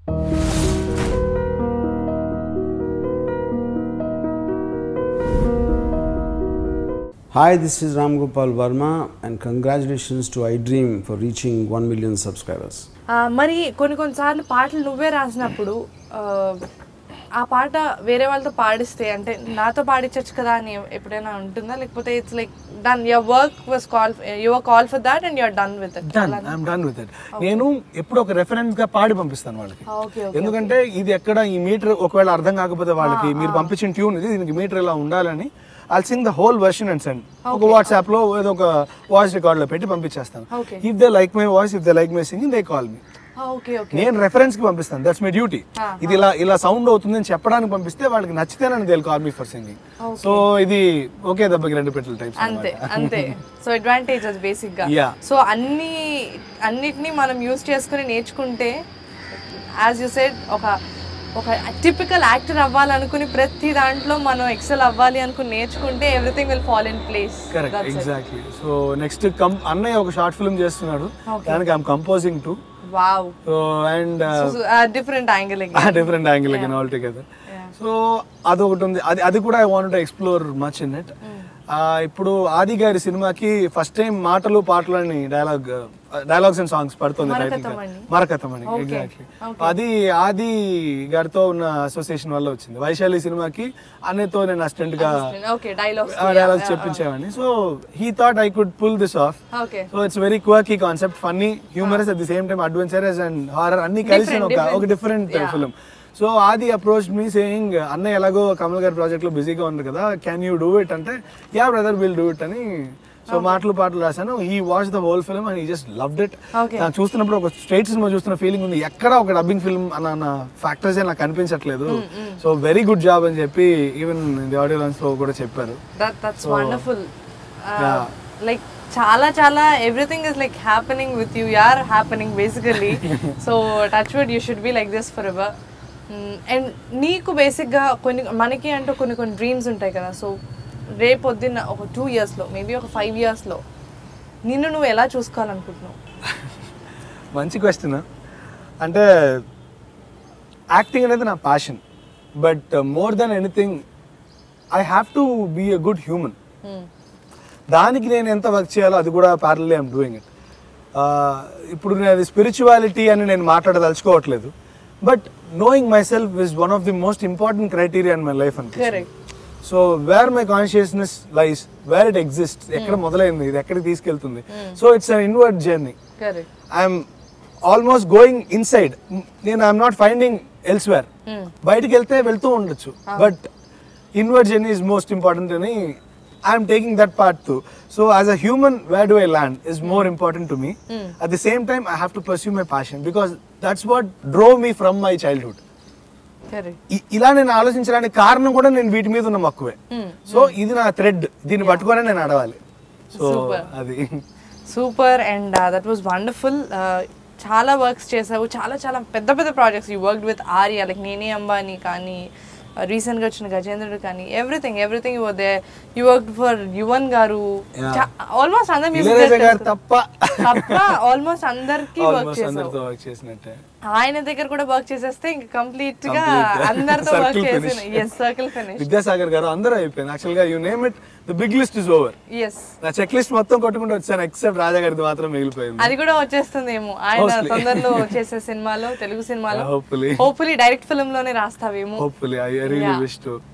Hi, this is Ram Gopal Verma, and congratulations to iDream for reaching 1 million subscribers. ఆ, మరి కొన్ని కొన్నిసార్లు పాటలు నువ్వే రాసినప్పుడు ఆ, ఆ పాట వేరే వాళ్ళతో పాడిస్తే అంటే నాతో పాడించచ్చు కదా అని ఎప్పుడైనా ఉంటుందా లేకపోతే it's like done your work was call your call for that and you're done with it done I'm done with it నేను ఎప్పుడు ఒక రెఫరెన్స్ గా పాడి పంపిస్తాను వాళ్ళకి ఓకే ఎందుకంటే ఇది ఎక్కడ ఈ మీటర్ ఒకవేళ అర్థం కాకపోతే వాళ్ళకి మీరు పంపించిన ట్యూన్ ఇది దీనికి మీటర్ ఇలా ఉండాలని I sing the whole version and send ఒక వాట్సాప్ లో ఏదో ఒక వాయిస్ రికార్డ్ లో పెట్టి పంపించేస్తాను Okay. If they like my voice if they like my singing they call me okay okay నేను రెఫరెన్స్ కి పంపిస్తాను దట్స్ మై డ్యూటీ ఇది ఇలా ఇలా సౌండ్ అవుతుంది అని చెప్పడానికి పంపిస్తే వాళ్ళకి నచ్చితేనని they call me for singing so ఇది ఓకే దెబ్బకి రెండు పెట్టెల టైప్స్ అంతే అంతే సో అడ్వాంటేజెస్ బేసిక్ గా Yeah. సో అన్ని అన్నిటినీ మనం యూస్ చేసుకుని నేర్చుకుంటే యాజ్ యూ సెడ్ ఒక ఒక టిపికల్ యాక్టర్ అవ్వాలనుకుని ప్రతి దాంట్లో మనం ఎక్సెల్ అవ్వాలి అనుకుని నేర్చుకుంటే everything will fall in place correct exactly so next come అన్నయ్య ఒక షార్ట్ ఫిల్మ్ చేస్తున్నాడు దానికి I'm composing too wow so and different angle different angle again all together so అదొకటి ఉంది అది అది కూడా I want to explore much in it ఇప్పుడు ఆది గారి సినిమాకి ఫస్ట్ టైం మాటలు పాటలు అని డైలాగ్ డైలాగ్స్ అండ్ సాంగ్స్ పడుతుంది టైటిల్ మరకతమణి. మరకతమని ఎగ్జాక్ట్లీ అది ఆది గారితో ఉన్న అసోసియేషన్ వల్ల వచ్చింది వైశాలి సినిమాకి అన్నయ్యతో నేను అసిస్టెంట్ గా ఓకే డైలాగ్స్ డైలాగ్స్ చెప్పించేవాడిని so he thought I could pull this off okay so it's very quirky concept funny humorous at the same time adventurous and horror అన్ని కలిసి ఒక ఒక different film so Aadi approach me saying అన్న ఎలాగో కమల్ గారి project లో బిజీగా ఉంది కదా క్యాన్ యూ డూ ఇట్ అంటే yeah brother will do it అని సో మాటలు పాటలు రాశాను I watch the whole film and I just loved it Okay. నాకు చూస్తున్నప్పుడు ఒక స్ట్రైట్ సినిమా చూస్తున్న ఫీలింగ్ ఉంది ఎక్కడ ఒక డబ్బింగ్ ఫిల్మ్ అన్న ఫ్యాక్టర్స్ నాకు కనిపించట్లేదు సో వెరీ గుడ్ జాబ్ అని చెప్పి ఈవెన్ ది ఆడియో లాంచ్ లో కూడా చెప్పారు దట్ దట్స్ వండర్ఫుల్ లైక్ చాలా చాలా everything is like happening with you are happening basically so touch wood you should be like this for ever and నీకు బేసిక్గా కొన్ని మనకి అంటూ కొన్ని కొన్ని డ్రీమ్స్ ఉంటాయి కదా సో రేపు పొద్దున్న ఒక టూ ఇయర్స్లో మేబీ ఒక ఫైవ్ ఇయర్స్లో నిన్ను నువ్వు ఎలా చూసుకోవాలనుకుంటున్నావు మంచి క్వశ్చన్ అంటే యాక్టింగ్ అనేది నా passion but more than anything I have to be a good human దానికి నేను ఎంత వర్క్ చేయాలో అది కూడా ప్యారల్లీ ఐమ్ డూయింగ్ ఇట్ ఇప్పుడు నేను అది స్పిరిచువాలిటీ అని నేను మాట్లాడదలుచుకోవట్లేదు but knowing myself is one of the most important criteria in my life అనిపిస్తుంది correct so where my consciousness lies where it exist ఎక్కడ మొదలైంది ఇది ఎక్కడికి తీసుకెళ్తుంది so it's an inward journey correct I'm almost going inside నేను I'm not finding elsewhere బయటికి వెళ్తే వెళ్తూ ఉండొచ్చు but inward journey is most important అని I'm taking that part too so as a human wear do I land is more important to me at the same time I have to pursue my passion because that's what drew me from my childhood correct ఇ- ఇలా నేను ఆలోచించడానికి కారణం కూడా నేను వీటి మీద ఉన్న మక్కువే సో ఇది నా థ్రెడ్ దీన్ని పట్టుకొని నేను అడవాలి సో Super. అది super and that was wonderful చాలా వర్క్స్ చేసావు చాలా చాలా పెద్ద పెద్ద projects you work with Arya like Nene Ambani కానీ రీసెంట్గా వచ్చిన గజేంద్రుడు కానీ everything everything you they you work for Yuvan గారు ఆల్మోస్ట్ అందరు ఇళయరాజా గారు మ్యూజిక్ తప్ప తప్ప ఆల్మోస్ట్ అందరికి వర్క్ ఆల్మోస్ట్ చేసావు అందరితో వర్క్ చేసినట్టే ఆయన దగ్గర కూడా వర్క్ చేసేస్తే ఇంకా కంప్లీట్ గా Complete. అందరితో వర్క్ Circle చేసిన finish. Yes circle finish Vidyasagar గారు అందరూ అయిపోయింది యాక్చువల్ గా you name it the big list is over yes నా చెక్ లిస్ట్ మొత్తం కొట్టుకుంటూ వచ్చాను ఎక్సెప్ట్ రాజా గారిది మాత్రం మిగిలిపోయింది అది కూడా వచ్చేస్తుందేమో ఆయన Mostly. తొందరలో చేసే సినిమాలో తెలుగు సినిమాలో హోప్ఫుల్లీ హోప్ఫుల్లీ డైరెక్ట్ ఫిల్మ్ లోనే రాస్తావేమో hopefully I really Yeah. Wish to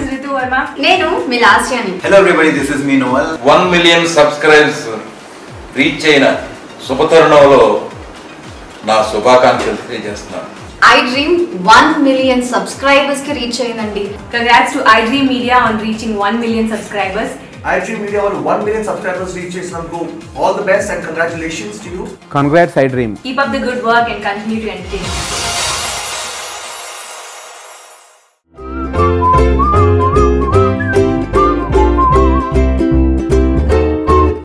నేను మీ లాస్యాని Hello everybody, this is me Noel. One million subscribes reach అయిన శుభతరుణంలో నా శుభాకాంక్షలు తెలియజేస్తున్నాను iDream one million subscribers కి రీచ్ అయిందండి Congrats to iDream Media on reaching 1 million subscribers. iDream Media on 1 million subscribers reach చేసినందుకు all the best and congratulations to you. Congrats, I Dream. Keep up the good work and continue to entertain.